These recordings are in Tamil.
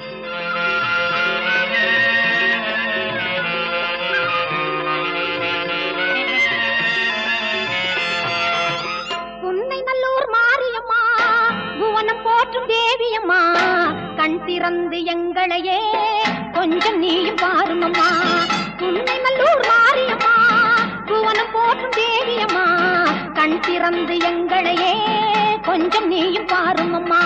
புன்னை நல்லூர் மாரியம்மா புவனம் போற்றும் தேவியம்மா கண் திறந்து எங்களையே கொஞ்சம் நீயும் பாருமம்மா புன்னை நல்லூர் மாரியம்மா புவனம் போற்றும் தேவியம்மா கண் திறந்து எங்களையே கொஞ்சம் நீயும் பாருமம்மா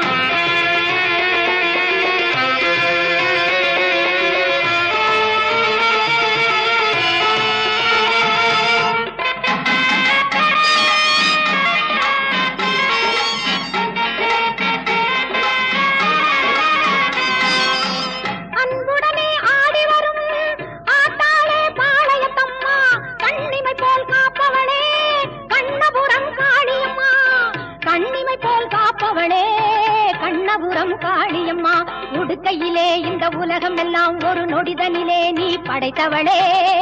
அன்புடனே ஆடி வரும் ஆத்தாளே பாளையத்தம்மா கண்ணிமை போல் காப்பவளே கண்ணபுரம் காளியம்மா கண்ணிமை போல் காப்பவளே கண்ணபுரம் காளியம்மா உடுக்கையிலே இந்த உலகம் எல்லாம் ஒரு நொடிதனிலே நீ படைத்தவளே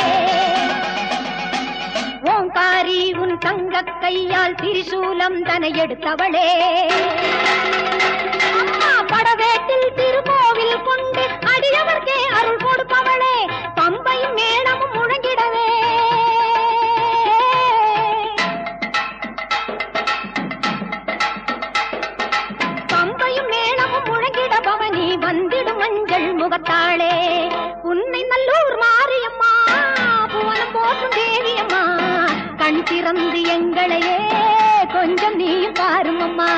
ஓங்காரி உன் தங்க கையால் திரிசூலம் தனை எடுத்தவளே அம்மா படவேட்டில் திருக்கோவில் கொண்டு அடியவர்க்கே அருள் கொடுப்பவளே பம்பையும் மேளமும் முழங்கிடவே பம்பையும் மேளமும் முழங்கிட பவனி வந்திடும் மஞ்சள் முகத்தாளே உன்னை நல்லூர் மாரியம்மா புவனம் போற்றும் தேவியம்மா கண் திறந்து எங்களையே கொஞ்சம் நீயும் பாருமம்மா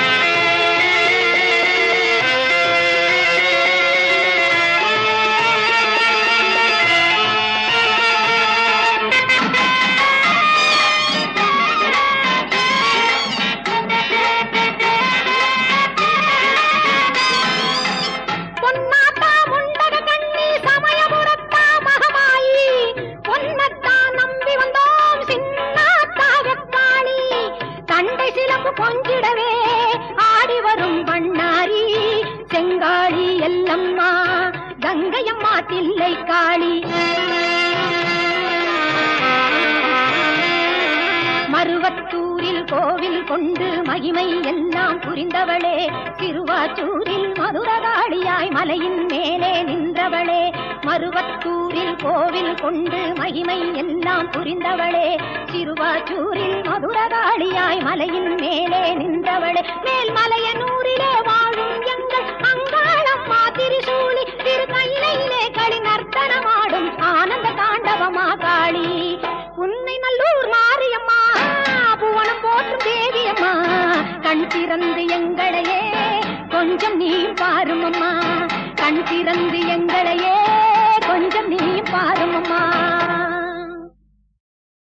பொன்னாத்தா முண்டக கண்ணி சமயபுரத்தா மகமாயி பொன்னத்தா நம்பி வந்தோம் சின்னாத்தா வெப்பாளி தண்டை சிலம்பு கொஞ்சிடவே ஆடி வரும் பண்ணாரி செங்காளி எல்லம்மா கங்கையம்மா தில்லை காளி மருவத்தூரில் கோவில் கொண்டு மகிமை எல்லாம் புரிந்தவளே திருவாச்சூரில் மதுரகாளியாய் மலையின் மேலே நின்றவளே மருவத்தூரில் கோவில் கொண்டு மகிமை எல்லாம் புரிந்தவளே திருவாச்சூரில் மதுரகாளியாய் மலையின் மேலே நின்றவளே மேல்மலையனூரிலே வாழும் எங்கள் அங்காளம்மா திரிசூலி திரு கையிலே களி நர்த்தனமாடும் ஆனந்த தாண்டவமா காளி உன்னை நல்லூர் மாரியம்மா புவனம் போற்றும் தேவியம்மா கண் திறந்து எங்களையே கொஞ்சம் நீ பாருமம்மா கண் திறந்து எங்களையே